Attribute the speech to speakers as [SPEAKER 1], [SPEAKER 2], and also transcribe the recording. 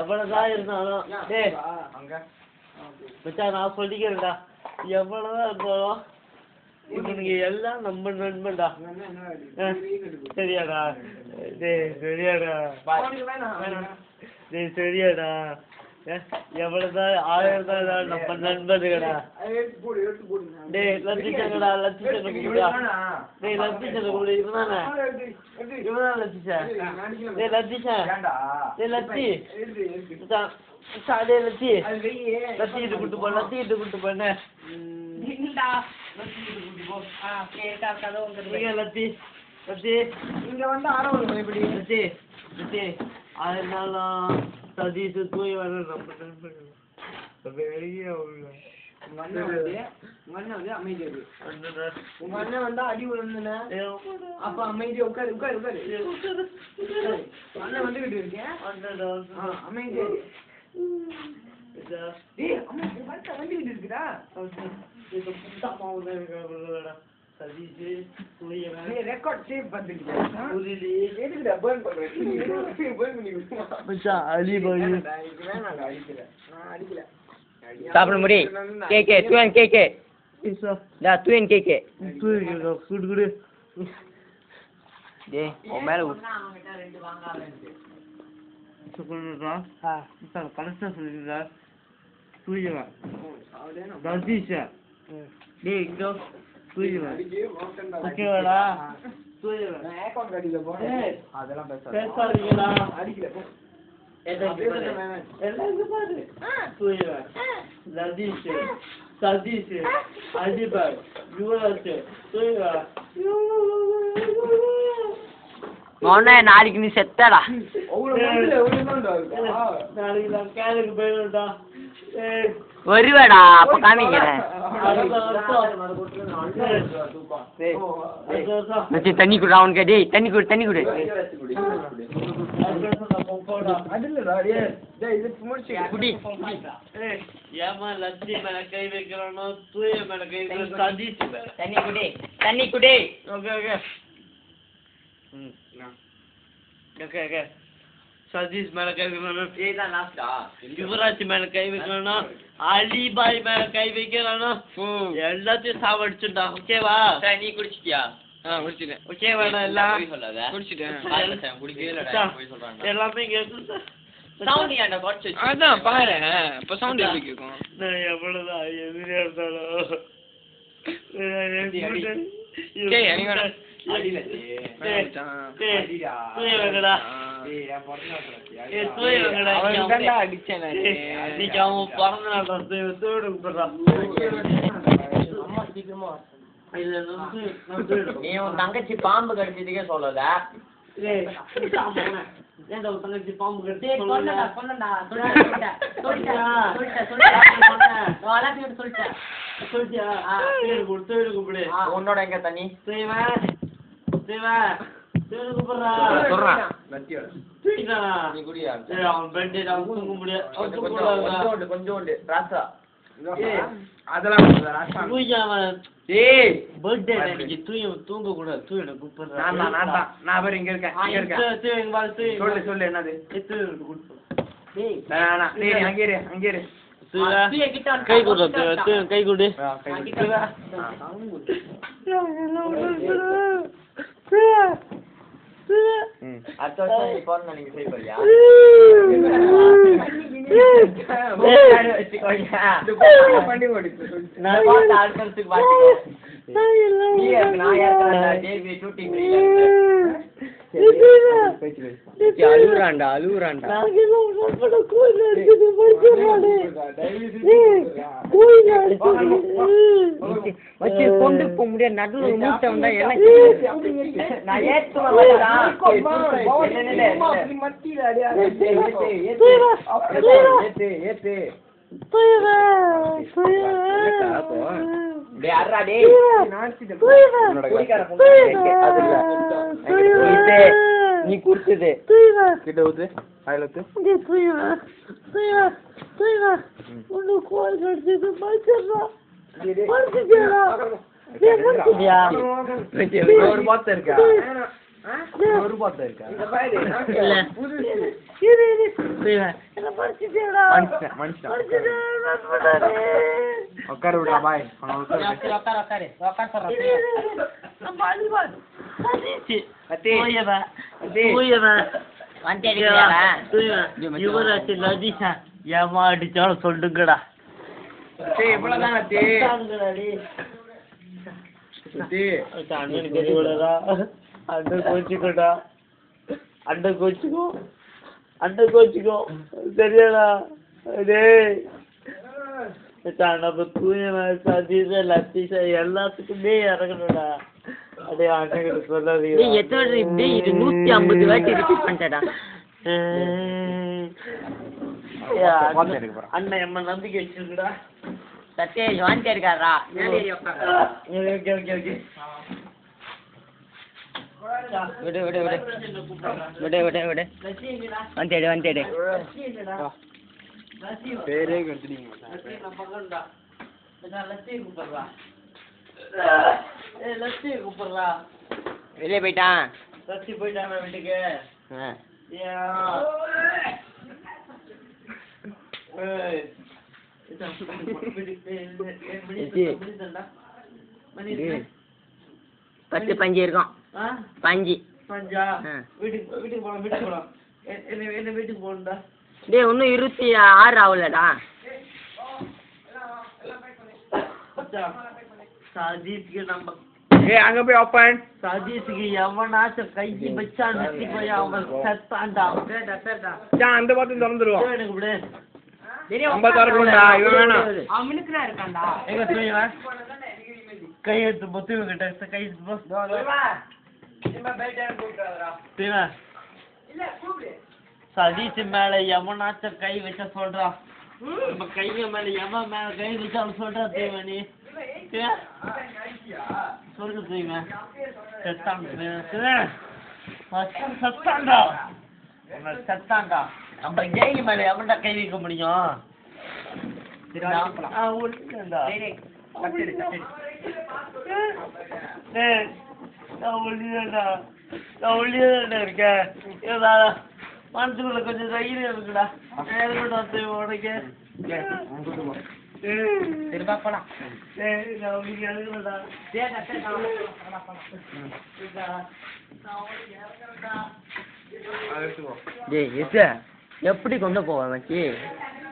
[SPEAKER 1] எவ்வளவுதான் இருந்தாலும் டேய் மச்சான் நான் சொல்லிக்கிறேன்டா எவ்வளவுதான் இருந்தாலும் இவனுக்கு எல்லாம் நம்ம நண்பன்டா ஆ, சரியாடா டேய் சரியாடா டேய் சரியாடா ஏ, எவ்வளவுதான் ஆயிரம் தான் இருந்தாலும் நம்ம நண்பனுங்கடா டேய் லட்சிச்சங்கடா லட்சிச்சங்க கூடா டேய் லட்சிச்சங்க கூட இவனானே இவனான லட்சிச்சன் டேய் லட்சிச்சன் டேய் லட்சி மச்சான் மச்சான், டேய் லட்சி லட்சி கிட்ட கூட்டு போ லட்சி கிட்ட கூட்டு போ என்ன நீங்க லட்சி லட்சி
[SPEAKER 2] இங்க வந்து ஆரம்பம் எப்படி
[SPEAKER 1] லட்சி லட்சி அதனாலும் சதீஷ் தூய் வர நம்ம நண்பர்கள் வெளியே அவங்க
[SPEAKER 2] உங்க அண்ணன் வந்து உங்க அண்ணன் வந்து அமைதியா இரு.
[SPEAKER 1] அண்ணன்
[SPEAKER 2] உங்க அண்ணன் வந்து அடி விழுந்துன
[SPEAKER 1] ஏய்,
[SPEAKER 2] அப்ப அமைதியா உட்காரு உட்காரு உட்காரு உட்காரு. அண்ணன் வந்துகிட்டு இருக்கேன்
[SPEAKER 1] அண்ணன்டா.
[SPEAKER 2] ஆ, அமைதியா இரு.
[SPEAKER 1] இதா.
[SPEAKER 2] டேய் அம்மா உன் வண்டி வந்துகிட்டு இருக்குடா
[SPEAKER 1] இது புத்தகமா ஒண்ணு இருக்காதுடா. சதீஷ், சூரியன்,
[SPEAKER 2] நீ ரெக்கார்ட் சேவ் பண்ணிட்டு
[SPEAKER 1] புரிலி.
[SPEAKER 2] எதுக்குடா burn பண்ற burn பண்ணி விட்டுமா
[SPEAKER 1] மச்சான், அலிபாய்.
[SPEAKER 2] வேணாம்டா, இது வேணாம்டா, அடிக்கல நான் அடிக்கல
[SPEAKER 3] சாப்பிட முடி கேக்கே தூயன் கேக்கே
[SPEAKER 1] இசா,
[SPEAKER 3] டா தூயன் கேக்கே
[SPEAKER 1] தூக்கிக்கோ, குடு, குடு.
[SPEAKER 3] டேய் உன் மேல உ-
[SPEAKER 1] சொல்லுடா. மச்சான், கரெக்டா சொல்லுடா. சூரியன்,
[SPEAKER 2] அவளே
[SPEAKER 1] சதீஷ். டேய், இங்க சூரியன்.
[SPEAKER 2] அடிக்கவே மாட்டேன்டா.
[SPEAKER 1] ஓகேவாடா? சூரியன்.
[SPEAKER 2] நான் account கடையில போனேன்.
[SPEAKER 1] டேய்,
[SPEAKER 2] அதெல்லாம் பேசாத.
[SPEAKER 1] பேசாதீங்கடா.
[SPEAKER 2] அடிக்கல போ.
[SPEAKER 1] எல்லாம் இங்க பாரு. எல்லாம் இங்க பாரு. சூரியன், சதீஷ், சதீஷ், அலிபாய், யுவராஜ், சூரியன்.
[SPEAKER 3] மௌன நாளைக்கு நீ செத்தடா
[SPEAKER 2] அவ்வளவு மனசுல எவ்வளவு தான்டா இருக்கா?
[SPEAKER 1] நாளைக்கு நான் கேளுக்கு போயிடும்டா. ஏய்,
[SPEAKER 3] வருவேடா அப்ப காமிக்கிறேன்
[SPEAKER 1] அடுத்த வருஷம்.
[SPEAKER 3] டேய்,
[SPEAKER 1] அடுத்த வருஷம்.
[SPEAKER 3] மச்சி தண்ணி குடு அவனுக்கு டேய் தண்ணி குடு தண்ணி குடு
[SPEAKER 1] அடுத்த வருஷம் நான் போகப்போடா.
[SPEAKER 2] அது இல்லடா, டேய். டேய், இது முடிச்சு.
[SPEAKER 3] குடி
[SPEAKER 1] ஏய், ஏம்மா லட்சுமி மேல கை வைக்கிறானோ தூய மேல கை வைக்கிறானோ சதீஷ் மேல
[SPEAKER 3] தண்ணி குடி தண்ணி குடி
[SPEAKER 1] ஓகே ஓகே ம் ஓகே ஓகே சதீஷ் மேல கை வைக்கிறானோ யுவராஜ் மேல கை வைக்கிறானோ அலிபாய் மேல கை வைக்கிறானோ எல்லாத்தையும் சாவடிச்சுடா ஓகேவா
[SPEAKER 3] நீ குடிச்சிட்டியா
[SPEAKER 1] ஓகேவாடா எல்லாம்
[SPEAKER 3] குடிச்சிட்டேன்
[SPEAKER 1] மச்சான், எல்லாமே கேக்குது
[SPEAKER 3] சவுண்ட் ஏன்டா குறைச்சு
[SPEAKER 4] அதான் பாரு இப்ப சவுண்ட் எப்படி கேட்கும்
[SPEAKER 1] நான் எவ்வளவுதான் எதிரியா இருந்தாலும்
[SPEAKER 4] டேய், நீ வேணா.
[SPEAKER 2] அடியில,
[SPEAKER 1] டேய்,
[SPEAKER 2] டேய்.
[SPEAKER 1] டேய்,
[SPEAKER 2] அடிடா.
[SPEAKER 1] தூய வெங்கடா.
[SPEAKER 2] டேய், என் பிறந்த நாள் பாத்தியா?
[SPEAKER 1] ஏய், தூய வெங்கடா.
[SPEAKER 4] அவனுக்கு
[SPEAKER 1] இன்னைக்கு
[SPEAKER 4] தான்டா
[SPEAKER 1] அவன்
[SPEAKER 4] அடிச்சேன் நானு.
[SPEAKER 1] இன்னைக்கு அவன் பிறந்த நாள் தான். தூய தூய கூப்பிடுறான்.
[SPEAKER 2] அம்மா சீக்கிரமா வா.
[SPEAKER 1] இதுல வந்து நான் தூயிடுறேன்.
[SPEAKER 3] நீ உன் தங்கச்சி பாம்பு கடிச்சதுக்கே சொல்லல
[SPEAKER 1] டேய், சாம, ஏன்டா உன் தங்கச்சி பாம்பு கடிச்சு
[SPEAKER 3] டேய்,
[SPEAKER 1] சொல்லல?
[SPEAKER 3] சொன்னேன்டா, சொன்னேன்டா. சொல்லிட்டேன், சொல்லிட்டேன். சொல்லிட்டேன், சொல்லிட்டேன், சொல்லிட்டேன்.
[SPEAKER 1] சொன்னேன்.
[SPEAKER 3] நான் எல்லாத்தையும் சொல்லிட்டேன்.
[SPEAKER 1] சொல்லிட்டியா? தூயிடு கூப்பிடு, தூயிடு கூப்பிடு.
[SPEAKER 3] உன்னோட எங்க தண்ணி
[SPEAKER 1] தூயவன், தூயவன், தூயிடு கூப்பிடுறா.
[SPEAKER 3] சொல்றான்.
[SPEAKER 2] லத்தியோட.
[SPEAKER 1] தூக்கிட்டானா?
[SPEAKER 3] நீ குடியா
[SPEAKER 1] ஏய், அவன் பெட்டு அவன் தூங்க முடியாது அவன்
[SPEAKER 3] கொஞ்சம்
[SPEAKER 1] தூங்க
[SPEAKER 3] கொஞ்சம்
[SPEAKER 1] கூடாதுடா.
[SPEAKER 3] கொஞ்சோண்டு கொஞ்சோண்டு ராசா
[SPEAKER 2] ஏய், அதெல்லாம் வேண்டாம், ராசா.
[SPEAKER 1] தூக்கி அவன்
[SPEAKER 3] டேய்
[SPEAKER 1] birthday அன்னைக்கு தூய தூங்க கூடாது தூயிட கூப்பிடுறா
[SPEAKER 2] நான் தான், நான் தான். நான் பாரு இங்க இருக்கேன், இங்க இருக்கேன். சொல்லு, சொல்லு, என்னது?
[SPEAKER 1] டேய்
[SPEAKER 2] வேணாம், வேணாம். டேய், நீ அங்கே இரு, அங்கே இரு.
[SPEAKER 3] தூய கிட்ட வந்து-
[SPEAKER 1] கை கொடு தூய கை கொடு
[SPEAKER 2] ஆ, கை
[SPEAKER 3] நான்
[SPEAKER 2] கொடு.
[SPEAKER 3] கிட்ட வா.
[SPEAKER 2] ம்.
[SPEAKER 3] அடுத்த வருஷம் நீ பிறந்தா நீங்க செய்ய போறியா வச்சுக்கோங்க.
[SPEAKER 2] இந்த பொண்ணு வண்டி ஓடிச்சு, சொல்லு.
[SPEAKER 3] நான் பார்த்து அடுத்த வருஷத்துக்கு பார்த்துக்கோ. நீ இருக்கு, நான் இருக்கிறேன்டா. JB shooting free-ல இருக்கு. சரி, அழுவுறான்டா அழுவுறான்டா
[SPEAKER 2] தயவு செஞ்சு கொடுடா.
[SPEAKER 3] வச்சு கொண்டு போக முடியாது நடுவுல ஒரு மூட்டை வந்தா எனக்கு நான் ஏத்துவேன் வரதா? ஏய், சூப்பர். இல்ல, இல்ல, இல்ல.
[SPEAKER 2] அப்படி மத்தியில அடியா.
[SPEAKER 3] ஏத்து, ஏத்து, ஏத்து. ஏத்து, ஏத்து. டேய், அர்றா, டேய்.
[SPEAKER 2] நாச்சிட்ட
[SPEAKER 3] குடிக்கார பொண்ணு. அது இல்ல. இது, நீ குடிச்சது
[SPEAKER 2] கிட்ட ஊத்து வாயில ஊத்து
[SPEAKER 3] குடியா?
[SPEAKER 2] ஒரு பாத்து இருக்கா ஒரு பாட்டு இருக்கா
[SPEAKER 1] இல்ல இரு, இரு. செய்வேன். என்ன படிச்சுட்டேடா?
[SPEAKER 2] மனுஷன் மனுஷன் உட்கார விடுறா பாய் அவனை உட்கார விடு.
[SPEAKER 3] உக்கார் உக்காரு உக்கார் சொல்றேன்
[SPEAKER 1] இரு, இரு, இரு. நம்ம அழிவான். சதீஷ்.
[SPEAKER 2] கத்தி.
[SPEAKER 1] தூயவன்.
[SPEAKER 2] கத்தி.
[SPEAKER 1] தூயவன்.
[SPEAKER 3] வண்டி அடிக்கிறாரா
[SPEAKER 1] தூயவன். இவராச்சு நதீஷா ஏமா அடிச்சாலும் சொல்லுங்கடா
[SPEAKER 2] கத்தி, இவ்வளவுதான் கத்தி.
[SPEAKER 1] சொல்லுங்கடா டேய்.
[SPEAKER 2] கத்தி.
[SPEAKER 1] அண்ணனுக்கு தெரியும்லடா. அண்ணன் கோச்சுக்கோடா அண்ணன் கோச்சுக்கோ அண்ணன் கோச்சுக்கோ சரியாடா டேய் மச்சான், நம்ம தூயவன் சதீஷ லத்தீஷ எல்லாத்துக்குமே இறங்கணும்டா அடே அண்ணன் கிட்ட சொல்லாதீங்க
[SPEAKER 3] டேய் எத்தனை இப்படி இது நூத்தி ஐம்பது வாட்டி ரிப்பீட் பண்ணிட்டடா
[SPEAKER 2] பாத்து எடுக்க போறேன்.
[SPEAKER 1] அண்ணன் எம்ம நம்பிக்கை வச்சிருக்குடா
[SPEAKER 3] சத்யேஷ் வாந்தி எடுக்காரா
[SPEAKER 1] ஓகே ஓகே ஓகே
[SPEAKER 3] விடு விடு விடு விடு விடு விடு வாந்தி எடு வாந்தி எடு
[SPEAKER 2] பேரே கண்டுனீங்க
[SPEAKER 1] கூப்பிடுறா
[SPEAKER 3] வெளியே போயிட்டான்
[SPEAKER 1] லட்சி போயிட்டாங்க வீட்டுக்கு
[SPEAKER 3] ஆ. பத்து பஞ்சு இருக்கும் பஞ்சு
[SPEAKER 1] பஞ்சா
[SPEAKER 3] ஆ.
[SPEAKER 1] வீட்டுக்கு வீட்டுக்கு போலாம் வீட்டுக்கு போலாம் எ- என்ன என்ன வீட்டுக்கு போகணும்டா
[SPEAKER 3] டேய் இன்னும் இருபத்தி ஆறு ஆகலடா
[SPEAKER 1] மச்சான், சதீஷ்க்கு நம்ம
[SPEAKER 2] ஏய் அங்க போய் ஓப்பன்
[SPEAKER 1] சதீஷ்க்கு எவனாச்சும் கை வச்சான் நெத்தி போய் அவன் செத்தான்டா
[SPEAKER 2] சான் அந்த பாத்து திறந்துருவோம்
[SPEAKER 1] எனக்கு இப்படி
[SPEAKER 2] நம்ம திறக்கணும்டா இவன் வேணாம்
[SPEAKER 1] எங்க தூய்வன் கை எடுத்து போ தூய்வன் கிட்ட கை எடுத்து போ தூய்வன் சதீஷ் மேல எவனாச்சும் கை வச்ச சொல்றா நம்ம கைய மேல எவன் மேல கை வச்சாலும் சொல்றா தூய்வன் நீ தூய்வன்? சொல்லு தூய்வன் செத்தான் தூய்வன். மச்சான் செத்தான்டா அவன் செத்தான்டா நம்ம ஜெயிலு மேல எவன்டா கை வைக்க முடியும் ஆ, ஒழுங்கா. டேய், நான் ஒல்லிதான்டா. நான் ஒல்லிதான்டா இருக்கேன். ஏதா, மனசுக்குள்ள கொஞ்சம் தைரியம் இருக்குடா இருக்கட்டும் வந்து உனக்கு
[SPEAKER 3] திரும்ப போலாம்
[SPEAKER 1] டேய், நான் ஒல்லியா இருக்கிறேன்டா.
[SPEAKER 3] டேய் எஸ் எப்படி கொண்டு போவேன் மச்சி